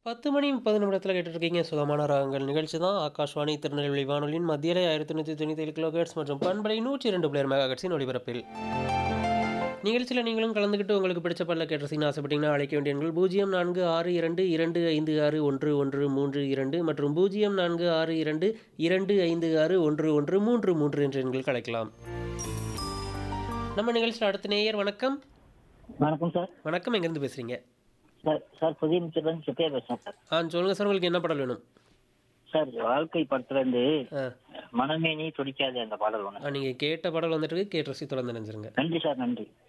10 மணி 30 நிமிடத்துல கேட்டுட்ருக்கீங்க சுகமான ராகங்கள் நிகழ்ச்சி தான் ஆகாஷ்வாணி திருநெல்வேலி வானொலியின் மத்தியிலே 1397 கிலோஹெர்ட்ஸ் மற்றும் பண்பலை 102 பிளேயர் மெகாஹெர்ட்ஸின் ஒலிபரப்பில் நிகழ்ச்சியில் நீங்களும் கலந்துக்கிட்டு உங்களுக்கு பிடிச்ச பாடல கேட்டுறீங்கன்னு ஆசைப்பட்டீங்கன்னா அழைக்க வேண்டிய எண்கள் பூஜ்ஜியம் நான்கு ஆறு இரண்டு இரண்டு ஐந்து ஆறு ஒன்று ஒன்று மூன்று இரண்டு மற்றும் பூஜ்ஜியம் நான்கு ஆறு இரண்டு இரண்டு ஐந்து ஆறு ஒன்று ஒன்று மூன்று மூன்று என்ற எண்களுக்கு அழைக்கலாம் நம்ம நிகழ்ச்சியில் அடுத்த நேயர் வணக்கம் வணக்கம் சார் வணக்கம் எங்கேருந்து பேசுகிறீங்க சார் சார் புதிய மிச்சர்லேருந்து சுப்பையா பேசுகிறேன் சார் ஆ சொல்லுங்கள் சார் உங்களுக்கு என்ன பாடல் வேணும் சார் வாழ்க்கை படத்துலேருந்து ஆ மனமே நீ துடிக்காது அந்த பாடல் ஒன்று ஆ, நீங்க கேட்ட பாடல் வந்துட்டு இருக்கு கேட்டு ரசி தொடர்ந்து நினைச்சிருங்க நன்றி சார் நன்றி